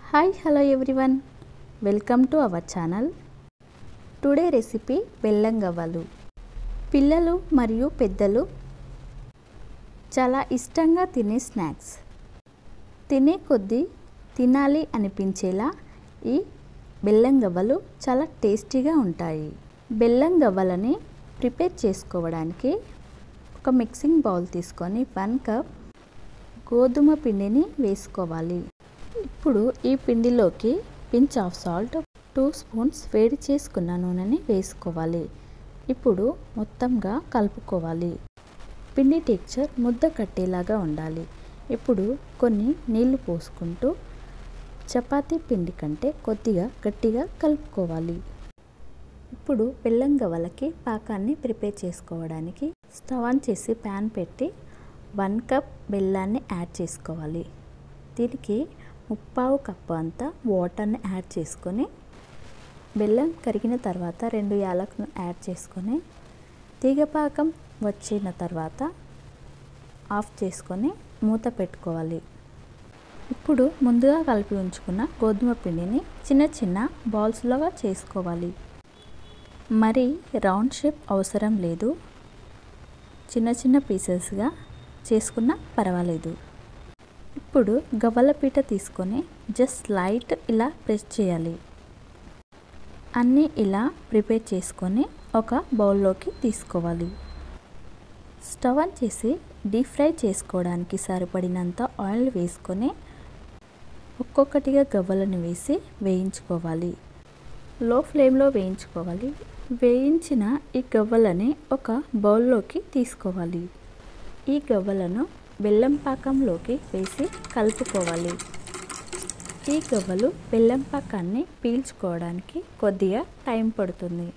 hi hello everyone welcome to our channel today recipe బెల్లం గవ్వలు పిల్లలు మరియు పెద్దలు చాలా ఇష్టంగా తినే స్నాక్స్ తినే కొద్దీ తినాలి అనిపించేలా ఈ బెల్లం గవ్వలు చాలా టేస్టీగా ఉంటాయి బెల్లం గవ్వలని ప్రిపేర్ చేసుకోవడానికి ఒక మిక్సింగ్ బౌల్ తీసుకొని వన్ కప్ గోధుమ పిండిని వేసుకోవాలి ఇప్పుడు ఈ పిండిలోకి pinch of salt two spoons వేడి చేసుకున్న నూనెని వేసుకోవాలి ఇప్పుడు మొత్తంగా కలుపుకోవాలి పిండి టెక్చర్ ముద్ద కట్టేలాగా ఉండాలి ఇప్పుడు కొన్ని నీళ్లు పోసుకుంటూ చపాతీ పిండి కంటే కొద్దిగా గట్టిగా కలుపుకోవాలి ఇప్పుడు బెల్లం గవ్వలకి పాకాన్ని ప్రిపేర్ చేసుకోవడానికి స్టవ్ ఆన్ చేసి ప్యాన్ పెట్టి వన్ కప్ బెల్లాన్ని యాడ్ చేసుకోవాలి దీనికి ముప్పావు కప్పు అంతా వాటర్ని యాడ్ చేసుకొని బెల్లం కరిగిన తర్వాత రెండు యాలకులను యాడ్ చేసుకొని తీగపాకం వచ్చిన తర్వాత ఆఫ్ చేసుకొని మూత పెట్టుకోవాలి ఇప్పుడు ముందుగా కలిపి ఉంచుకున్న గోధుమ పిండిని చిన్న చిన్న బాల్స్లాగా చేసుకోవాలి మరి రౌండ్ షేప్ అవసరం లేదు చిన్న చిన్న పీసెస్గా చేసుకున్నా పర్వాలేదు ఇప్పుడు గవ్వల పీట తీసుకొని జస్ట్ లైట్ ఇలా ప్రెస్ చేయాలి అన్నీ ఇలా ప్రిపేర్ చేసుకొని ఒక బౌల్లోకి తీసుకోవాలి స్టవ్ ఆన్ చేసి డీప్ ఫ్రై చేసుకోవడానికి సరిపడినంత ఆయిల్ వేసుకొని ఒక్కొక్కటిగా గవ్వలను వేసి వేయించుకోవాలి లో ఫ్లేమ్లో వేయించుకోవాలి వేయించిన ఈ గవ్వలని ఒక బౌల్లోకి తీసుకోవాలి ఈ గవ్వలను బెల్లం పాకంలోకి వేసి కలుపుకోవాలి ఈ గవ్వలు బెల్లం పాకాన్ని పీల్చుకోవడానికి కొద్దిగా టైం పడుతుంది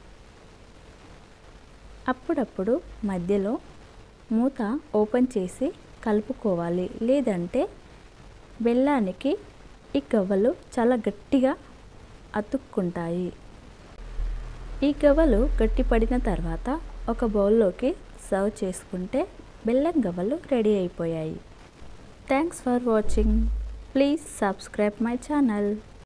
అప్పుడప్పుడు మధ్యలో మూత ఓపెన్ చేసి కలుపుకోవాలి లేదంటే బెల్లానికి ఈ గవ్వలు చాలా గట్టిగా అతుక్కుంటాయి ఈ గవ్వలు గట్టిపడిన తర్వాత ఒక బౌల్లోకి సర్వ్ చేసుకుంటే బెల్లం గవ్వలు రెడీ అయిపోయాయి thanks for watching please subscribe my channel